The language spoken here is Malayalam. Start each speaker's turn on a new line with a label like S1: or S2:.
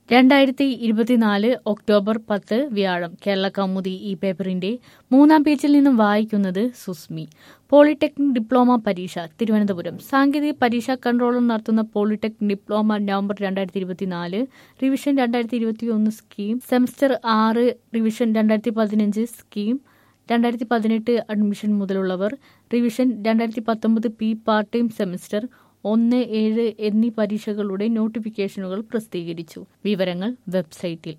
S1: രണ്ടായിരത്തി ഇരുപത്തിനാല് ഒക്ടോബർ പത്ത് വ്യാഴം കേരള കൗമുദി ഈ പേപ്പറിന്റെ മൂന്നാം പേജിൽ നിന്നും വായിക്കുന്നത് സുസ്മി പോളിടെക്നിക് ഡിപ്ലോമ പരീക്ഷ തിരുവനന്തപുരം സാങ്കേതിക പരീക്ഷാ കൺട്രോളർ നടത്തുന്ന പോളിടെക്നിക് ഡിപ്ലോമ നവംബർ രണ്ടായിരത്തി ഇരുപത്തിനാല് റിവിഷൻ രണ്ടായിരത്തി ഇരുപത്തി ഒന്ന് സ്കീം സെമസ്റ്റർ ആറ് റിവിഷൻ രണ്ടായിരത്തി പതിനഞ്ച് സ്കീം രണ്ടായിരത്തി പതിനെട്ട് അഡ്മിഷൻ മുതലുള്ളവർ റിവിഷൻ രണ്ടായിരത്തി പത്തൊമ്പത് പി പാർട്ട് ടൈം സെമസ്റ്റർ ഒന്ന് ഏഴ് എന്നീ പരീക്ഷകളുടെ നോട്ടിഫിക്കേഷനുകൾ പ്രസിദ്ധീകരിച്ചു വിവരങ്ങൾ വെബ്സൈറ്റിൽ